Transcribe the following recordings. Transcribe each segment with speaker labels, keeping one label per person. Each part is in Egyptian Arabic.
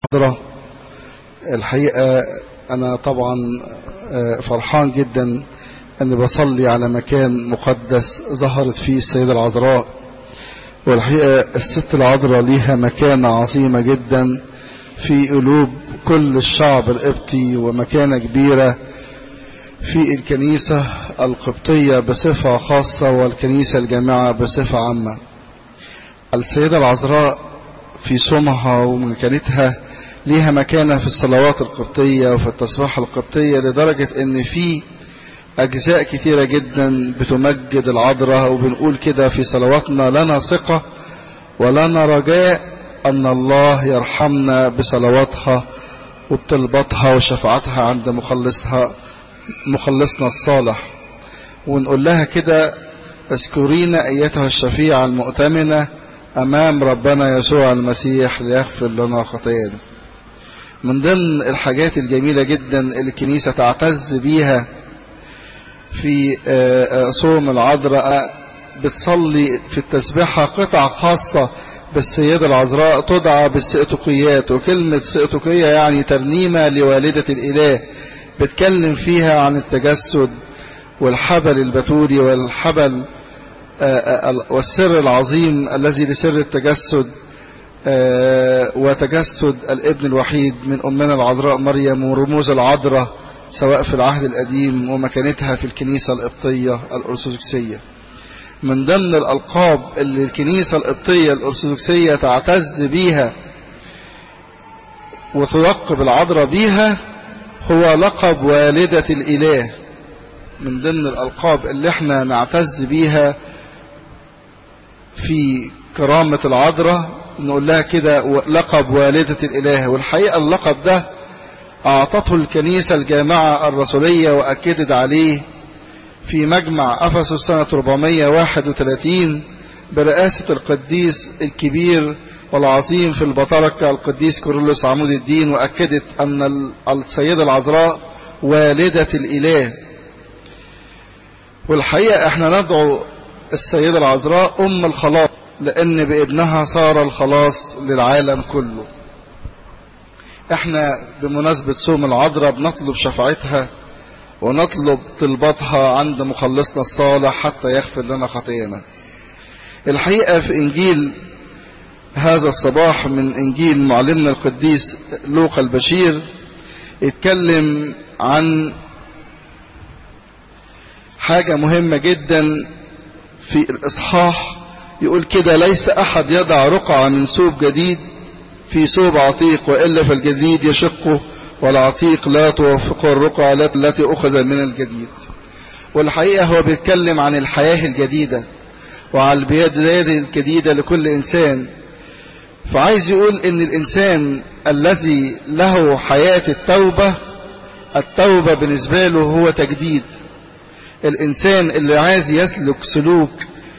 Speaker 1: المحاضرة الحقيقة أنا طبعا فرحان جدا أني بصلي على مكان مقدس ظهرت فيه السيدة العذراء والحقيقة الست العذراء ليها مكانة عظيمة جدا في قلوب كل الشعب القبطي ومكانة كبيرة في الكنيسة القبطية بصفة خاصة والكنيسة الجامعة بصفة عامة السيدة العذراء في صومها ومكانتها ليها مكانة في الصلوات القبطية وفي التسبيح القبطية لدرجة ان في اجزاء كتيرة جدا بتمجد العذراء وبنقول كده في صلواتنا لنا ثقة ولنا رجاء ان الله يرحمنا بصلواتها وبطلباتها وشفاعتها عند مخلصها مخلصنا الصالح ونقول لها كده اذكرينا ايتها الشفيعة المؤتمنة امام ربنا يسوع المسيح ليغفر لنا خطايانا من ضمن الحاجات الجميلة جدا اللي الكنيسة تعتز بيها في صوم العذراء بتصلي في التسبيحة قطعة خاصة بالسيدة العذراء تدعى بالسئتقيات وكلمة سئتقية يعني ترنيمة لوالدة الإله بتكلم فيها عن التجسد والحبل البتولي والحبل والسر العظيم الذي لسر التجسد وتجسد الابن الوحيد من أمنا العذراء مريم ورموز العذراء سواء في العهد القديم ومكانتها في الكنيسة القبطية الأرثوذكسية من ضمن الألقاب اللي الكنيسة القبطية الأرثوذكسية تعتز بيها وتلقب العذراء بيها هو لقب والدة الإله من ضمن الألقاب اللي احنا نعتز بيها في كرامة العذراء نقول لها كده لقب والدة الإله والحقيقة اللقب ده أعطته الكنيسة الجامعة الرسولية وأكدت عليه في مجمع أفسس سنة 431 برئاسة القديس الكبير والعظيم في البطركة القديس كورولوس عمود الدين وأكدت أن السيدة العذراء والدة الإله والحقيقة احنا ندعو السيدة العذراء أم الخلاص لأن بابنها صار الخلاص للعالم كله احنا بمناسبة صوم العذراء بنطلب شفاعتها ونطلب طلباتها عند مخلصنا الصالح حتى يغفر لنا خطايانا الحقيقة في إنجيل هذا الصباح من إنجيل معلمنا القديس لوقا البشير اتكلم عن حاجة مهمة جدا في الإصحاح يقول كده ليس أحد يضع رقعة من ثوب جديد في ثوب عتيق وإلا فالجديد يشقه والعتيق لا توافقه الرقعة التي أخذ من الجديد والحقيقة هو بيتكلم عن الحياة الجديدة وعن البداية الجديدة لكل إنسان فعايز يقول إن الإنسان الذي له حياة التوبة التوبة بالنسبة له هو تجديد الإنسان اللي عايز يسلك سلوك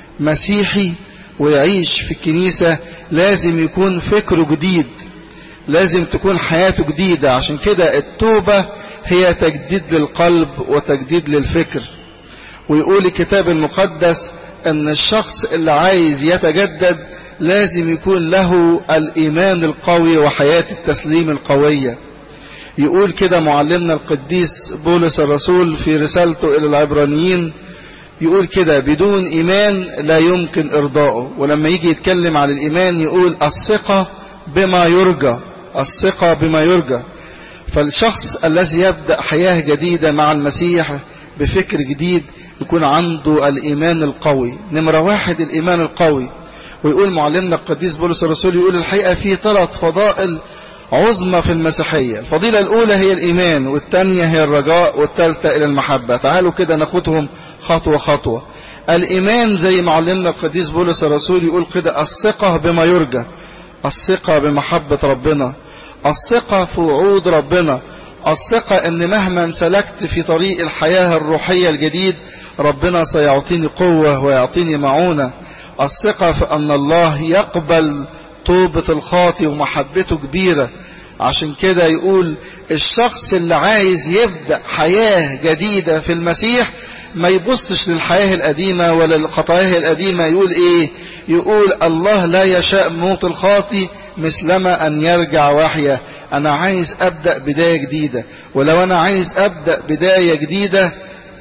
Speaker 1: مسيحي ويعيش في الكنيسة لازم يكون فكره جديد لازم تكون حياته جديدة عشان كده التوبة هي تجديد للقلب وتجديد للفكر ويقول الكتاب المقدس ان الشخص اللي عايز يتجدد لازم يكون له الايمان القوي وحياة التسليم القوية يقول كده معلمنا القديس بولس الرسول في رسالته الى العبرانيين يقول كده بدون ايمان لا يمكن ارضائه ولما يجي يتكلم عن الايمان يقول الثقة بما يرجى الثقة بما يرجى فالشخص الذي يبدأ حياة جديدة مع المسيح بفكر جديد يكون عنده الإيمان القوي نمرة واحد الإيمان القوي ويقول معلمنا القديس بولس الرسول يقول الحقيقة في ثلاث فضائل عظمى في المسيحية الفضيلة الأولى هي الإيمان والثانية هي الرجاء والثالثة إلى المحبة تعالوا كده ناخدهم خطوة خطوة الإيمان زي معلمنا القديس بولس الرسول يقول كده الثقة بما يرجى الثقة بمحبة ربنا الثقة في وعود ربنا الثقة ان مهما سلكت في طريق الحياة الروحية الجديد ربنا سيعطيني قوة ويعطيني معونة الثقة في ان الله يقبل توبة الخاطي ومحبته كبيرة عشان كده يقول الشخص اللي عايز يبدأ حياة جديدة في المسيح ما يبصش للحياة القديمة ولا للخطاياه القديمة يقول ايه يقول الله لا يشاء موت الخاطي مثلما أن يرجع وحيا أنا عايز أبدأ بداية جديدة ولو أنا عايز أبدأ بداية جديدة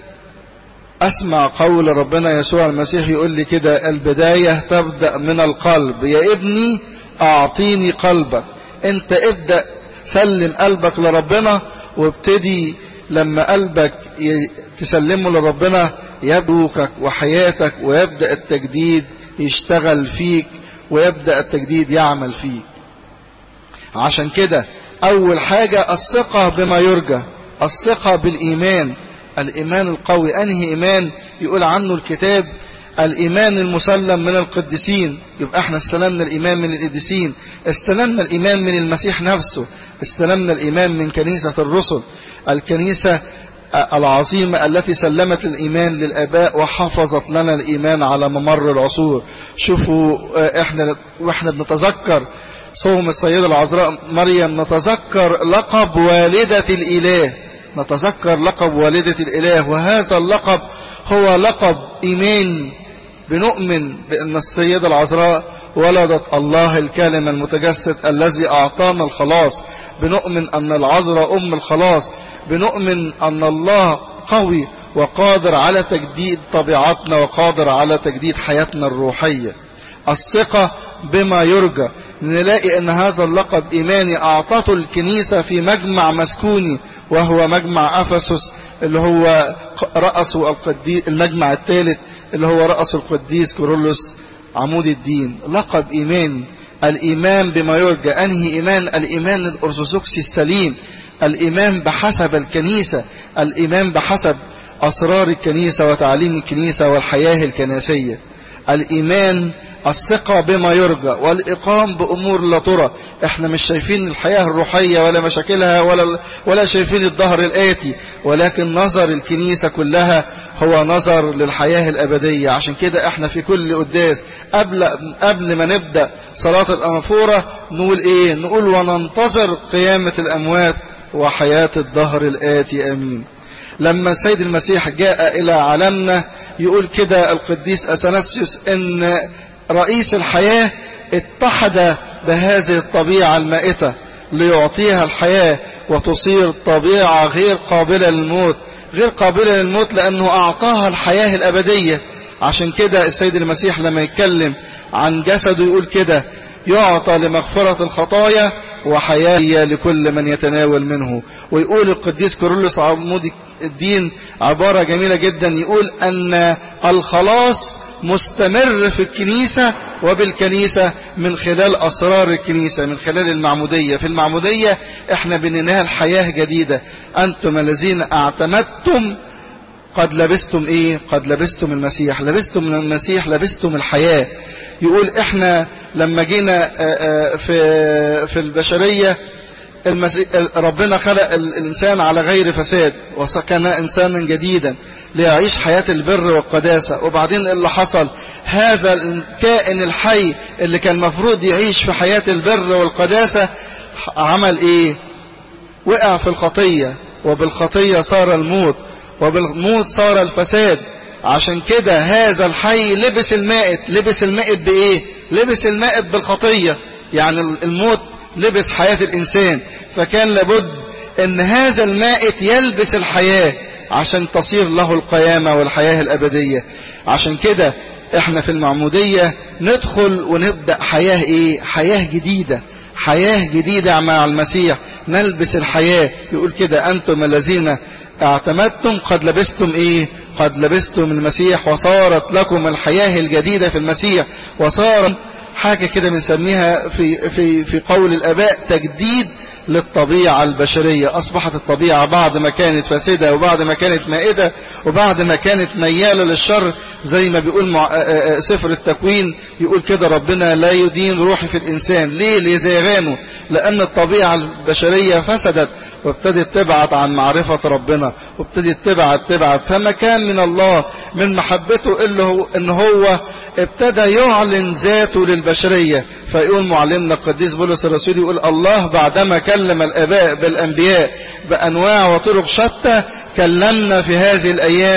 Speaker 1: أسمع قول ربنا يسوع المسيح يقول لي كده البداية تبدأ من القلب يا ابني أعطيني قلبك أنت ابدأ سلم قلبك لربنا وابتدي لما قلبك تسلمه لربنا يبروكك وحياتك ويبدأ التجديد يشتغل فيك ويبدأ التجديد يعمل فيك عشان كده أول حاجة الثقة بما يرجى الثقة بالإيمان الإيمان القوي أنهي إيمان يقول عنه الكتاب الإيمان المسلم من القديسين يبقى احنا استلمنا الإيمان من القديسين استلمنا الإيمان من المسيح نفسه استلمنا الإيمان من كنيسة الرسل الكنيسة العظيمة التي سلمت الإيمان للآباء وحفظت لنا الإيمان على ممر العصور شوفوا احنا واحنا بنتذكر صوم السيدة العذراء مريم نتذكر لقب والدة الإله نتذكر لقب والدة الإله وهذا اللقب هو لقب إيماني بنؤمن بأن السيدة العذراء ولدت الله الكلمة المتجسد الذي أعطانا الخلاص بنؤمن أن العذراء أم الخلاص بنؤمن أن الله قوي وقادر على تجديد طبيعتنا وقادر على تجديد حياتنا الروحية الثقة بما يرجى نلاقي أن هذا اللقب إيماني أعطته الكنيسة في مجمع مسكوني وهو مجمع أفسس اللي هو رأسه القديس المجمع الثالث اللي هو رأسه القديس كورولوس عمود الدين لقب إيماني الإيمان بما يرجى أنهي إيمان الإيمان الأرثوذكسي السليم الإيمان بحسب الكنيسة الإيمان بحسب أسرار الكنيسة وتعليم الكنيسة والحياة الكنسية الإيمان الثقة بما يرجى والإقام بأمور لا ترى احنا مش شايفين الحياة الروحية ولا مشاكلها ولا, ولا شايفين الظهر الآتي ولكن نظر الكنيسة كلها هو نظر للحياة الأبدية عشان كده احنا في كل قداس قبل, قبل ما نبدأ صلاة الأنفورة نقول ايه نقول وننتظر قيامة الأموات وحياة الظهر الآتي أمين لما السيد المسيح جاء إلى عالمنا يقول كده القديس أثناسيوس إن رئيس الحياة اتحد بهذه الطبيعة المائتة ليعطيها الحياة وتصير طبيعة غير قابلة للموت غير قابلة للموت لأنه أعطاها الحياة الأبدية عشان كده السيد المسيح لما يتكلم عن جسده يقول كده يعطى لمغفرة الخطايا وحياة لكل من يتناول منه ويقول القديس كورولوس عمود الدين عبارة جميلة جدا يقول أن الخلاص مستمر في الكنيسة وبالكنيسة من خلال أسرار الكنيسة من خلال المعمودية في المعمودية احنا بننال حياة جديدة أنتم الذين اعتمدتم قد لبستم ايه قد لبستم المسيح لبستم من المسيح لبستم الحياة يقول احنا لما جينا في في البشرية ربنا خلق الإنسان على غير فساد وكان إنسانا جديدا ليعيش حياة البر والقداسة وبعدين اللي حصل هذا الكائن الحي اللي كان المفروض يعيش في حياة البر والقداسة عمل ايه وقع في الخطية وبالخطية صار الموت وبالموت صار الفساد عشان كده هذا الحي لبس المائت لبس المائت بايه لبس المائت بالخطية يعني الموت لبس حياة الإنسان فكان لابد أن هذا المائت يلبس الحياة عشان تصير له القيامة والحياة الأبدية عشان كده احنا في المعمودية ندخل ونبدأ حياة ايه حياة جديدة حياة جديدة مع المسيح نلبس الحياة يقول كده أنتم الذين اعتمدتم قد لبستم ايه قد لبستم المسيح وصارت لكم الحياة الجديدة في المسيح وصار حاجة كده بنسميها في, في, في قول الاباء تجديد للطبيعة البشرية أصبحت الطبيعة بعد ما كانت فاسدة وبعد ما كانت مائدة وبعد ما كانت ميالة للشر زي ما بيقول مع سفر التكوين يقول كده ربنا لا يدين روحي في الإنسان ليه ليزيغانه لأن الطبيعة البشرية فسدت وابتدت تبعد عن معرفة ربنا وابتدت تبعد تبعد فما كان من الله من محبته إلا هو إن هو ابتدى يعلن ذاته للبشرية فيقول معلمنا القديس بولس الرسول يقول الله بعدما كلم الآباء بالأنبياء بأنواع وطرق شتى كلمنا في هذه الأيام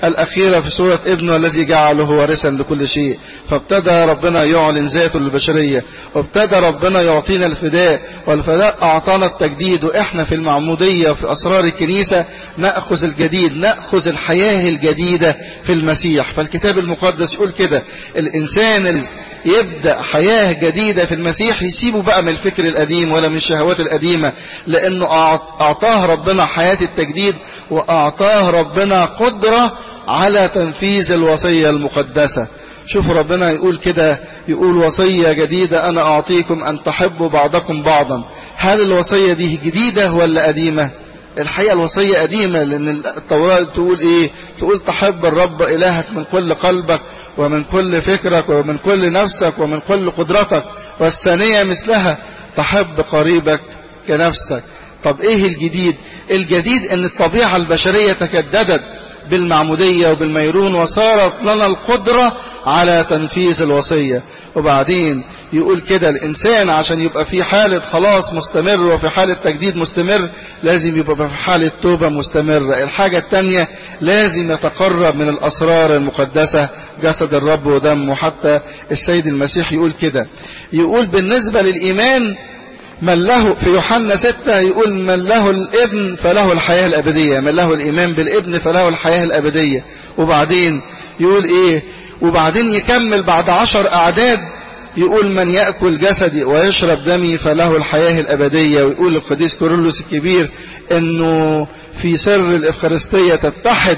Speaker 1: الأخيرة في سورة ابنه الذي جعله وارثا لكل شيء فابتدى ربنا يعلن ذاته للبشرية وابتدى ربنا يعطينا الفداء والفداء أعطانا التجديد وإحنا في المعمودية في أسرار الكنيسة نأخذ الجديد نأخذ الحياة الجديدة في المسيح فالكتاب المقدس يقول كده الإنسان اللي يبدأ حياة جديدة في المسيح يسيبه بقى من الفكر القديم ولا من الشهوات القديمة لأنه أعطاه ربنا حياة التجديد وأعطاه ربنا قدرة على تنفيذ الوصية المقدسة شوفوا ربنا يقول كده يقول وصية جديدة أنا أعطيكم أن تحبوا بعضكم بعضا هل الوصية دي جديدة ولا قديمة الحقيقة الوصية قديمة لأن التوراة تقول إيه تقول تحب الرب إلهك من كل قلبك ومن كل فكرك ومن كل نفسك ومن كل قدرتك والثانية مثلها تحب قريبك كنفسك طب ايه الجديد الجديد ان الطبيعة البشرية تجددت بالمعمودية وبالميرون وصارت لنا القدرة على تنفيذ الوصية وبعدين يقول كده الإنسان عشان يبقى في حالة خلاص مستمر وفي حالة تجديد مستمر لازم يبقى في حالة توبة مستمرة الحاجة التانية لازم يتقرب من الأسرار المقدسة جسد الرب ودمه حتى السيد المسيح يقول كده يقول بالنسبة للإيمان من له في يوحنا ستة يقول من له الابن فله الحياة الأبدية من له الإيمان بالابن فله الحياة الأبدية وبعدين يقول إيه وبعدين يكمل بعد عشر أعداد يقول من يأكل جسدي ويشرب دمي فله الحياة الأبدية ويقول القديس كورولوس الكبير أنه في سر الإفخارستية تتحد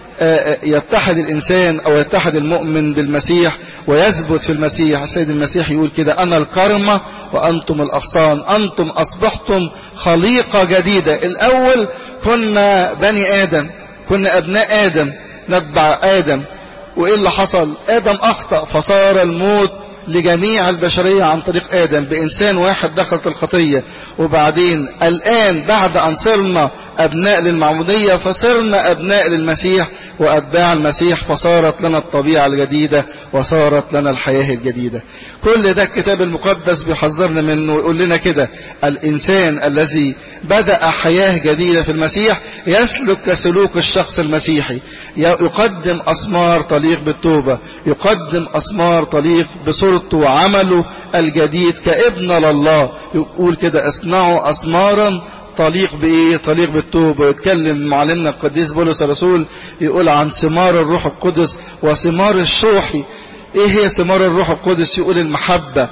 Speaker 1: يتحد الإنسان أو يتحد المؤمن بالمسيح ويثبت في المسيح السيد المسيح يقول كده أنا الكرمة وأنتم الأغصان أنتم أصبحتم خليقة جديدة الأول كنا بني آدم كنا أبناء آدم نتبع آدم وإيه اللي حصل آدم أخطأ فصار الموت لجميع البشرية عن طريق آدم بإنسان واحد دخلت الخطية وبعدين الآن بعد أن صرنا أبناء للمعمودية فصرنا أبناء للمسيح وأتباع المسيح فصارت لنا الطبيعة الجديدة وصارت لنا الحياة الجديدة كل ده الكتاب المقدس بيحذرنا منه ويقول لنا كده الإنسان الذي بدأ حياة جديدة في المسيح يسلك كسلوك الشخص المسيحي يقدم أسمار تليق بالتوبة يقدم أسمار تليق بصورته وعمله الجديد كابن لله يقول كده اصنعوا أسمارا طليق بإيه طليق بالتوبة ويتكلم معلمنا القديس بولس الرسول يقول عن ثمار الروح القدس وثمار الشوحي ايه هي ثمار الروح القدس يقول المحبة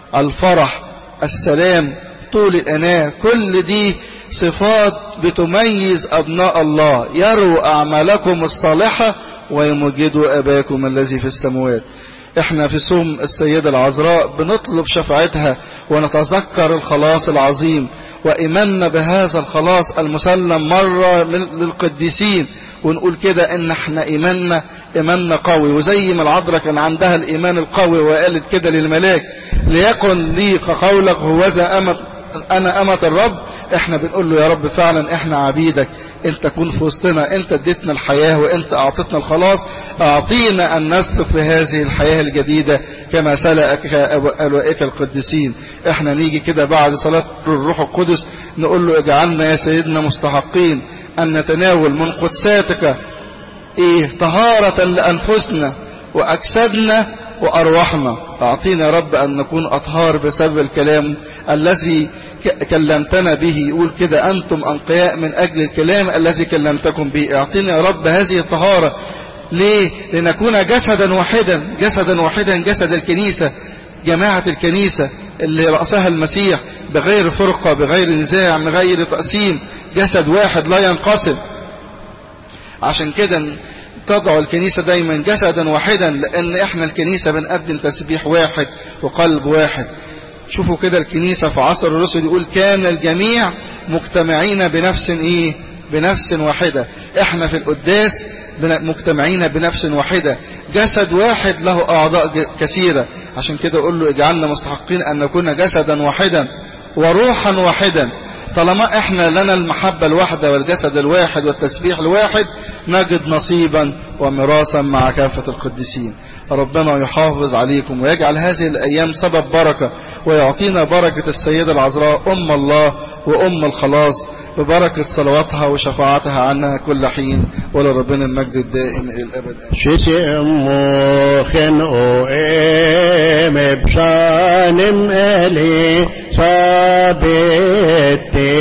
Speaker 1: الفرح السلام طول الأناة كل دي صفات بتميز أبناء الله يروا أعمالكم الصالحة ويمجدوا أباكم الذي في السماوات احنا في صوم السيدة العذراء بنطلب شفاعتها ونتذكر الخلاص العظيم وإيماننا بهذا الخلاص المسلم مرة للقديسين ونقول كده ان احنا ايماننا ايماننا قوي وزي ما العذراء كان عندها الايمان القوي وقالت كده للملاك ليكن لي كقولك هوذا امت انا امة الرب احنا بنقول له يا رب فعلا احنا عبيدك انت كن في وسطنا انت اديتنا الحياة وانت اعطتنا الخلاص اعطينا ان نسلك في هذه الحياة الجديدة كما سلكك اولئك القديسين احنا نيجي كده بعد صلاة الروح القدس نقول له اجعلنا يا سيدنا مستحقين ان نتناول من قدساتك ايه طهارة لانفسنا واجسادنا وارواحنا اعطينا يا رب ان نكون اطهار بسبب الكلام الذي كلمتنا به يقول كده أنتم أنقياء من أجل الكلام الذي كلمتكم به اعطينا يا رب هذه الطهارة ليه لنكون جسدا واحدا جسدا واحدا جسد الكنيسة جماعة الكنيسة اللي رأسها المسيح بغير فرقة بغير نزاع بغير تقسيم جسد واحد لا ينقسم عشان كده تضع الكنيسة دايما جسدا واحدا لأن احنا الكنيسة بنقدم تسبيح واحد وقلب واحد شوفوا كده الكنيسة في عصر الرسل يقول كان الجميع مجتمعين بنفس ايه بنفس واحدة احنا في القداس مجتمعين بنفس واحدة جسد واحد له اعضاء كثيرة عشان كده اقول له اجعلنا مستحقين ان نكون جسدا واحدا وروحا واحدا طالما احنا لنا المحبة الواحدة والجسد الواحد والتسبيح الواحد نجد نصيبا وميراثا مع كافة القديسين ربنا يحافظ عليكم ويجعل هذه الأيام سبب بركة ويعطينا بركة السيدة العذراء أم الله وأم الخلاص ببركة صلواتها وشفاعتها عنها كل حين ولربنا المجد الدائم إلى الأبد
Speaker 2: شتموخن او ام بشانم الي صابت